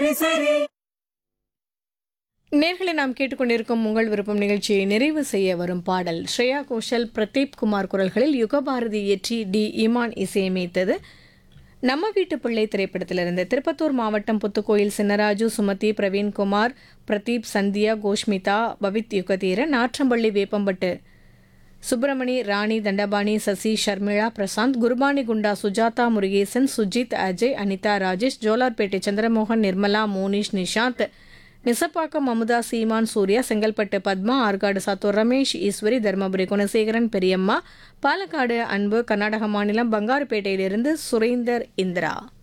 சரி நேர்களை நாம் கேட்டுக்கொண்டிருக்கும் உங்கள் விருப்பம் நிகழ்ச்சியை நிறைவு செய்ய வரும் பாடல் ஸ்ரேயா கோஷல் பிரதீப் குமார் குரல்களில் யுகபாரதி இயற்றி டி இமான் இசையமைத்தது நம்ம வீட்டு பிள்ளை திரைப்படத்திலிருந்து திருப்பத்தூர் மாவட்டம் புத்துக்கோயில் சின்னராஜு சுமதி பிரவீன்குமார் பிரதீப் சந்தியா கோஷ்மிதா பவித் யுகதீரன் நாற்றம்பள்ளி வேப்பம்பட்டு சுப்பிரமணி ராணி தண்டபாணி சசி ஷர்மிளா பிரசாந்த் குருபானி குண்டா சுஜாதா முருகேசன் சுஜித் அஜய் அனிதா ராஜேஷ் ஜோலார்பேட்டை சந்திரமோகன் நிர்மலா மோனிஷ் நிஷாந்த் நிசப்பாக்கம் அமுதா சீமான் சூர்யா செங்கல்பட்டு பத்மா ஆற்காடு சாத்தூர் ரமேஷ் ஈஸ்வரி தர்மபுரி குணசேகரன் பெரியம்மா பாலக்காடு அன்பு கர்நாடக மாநிலம் பங்காருப்பேட்டையிலிருந்து சுரேந்தர் இந்திரா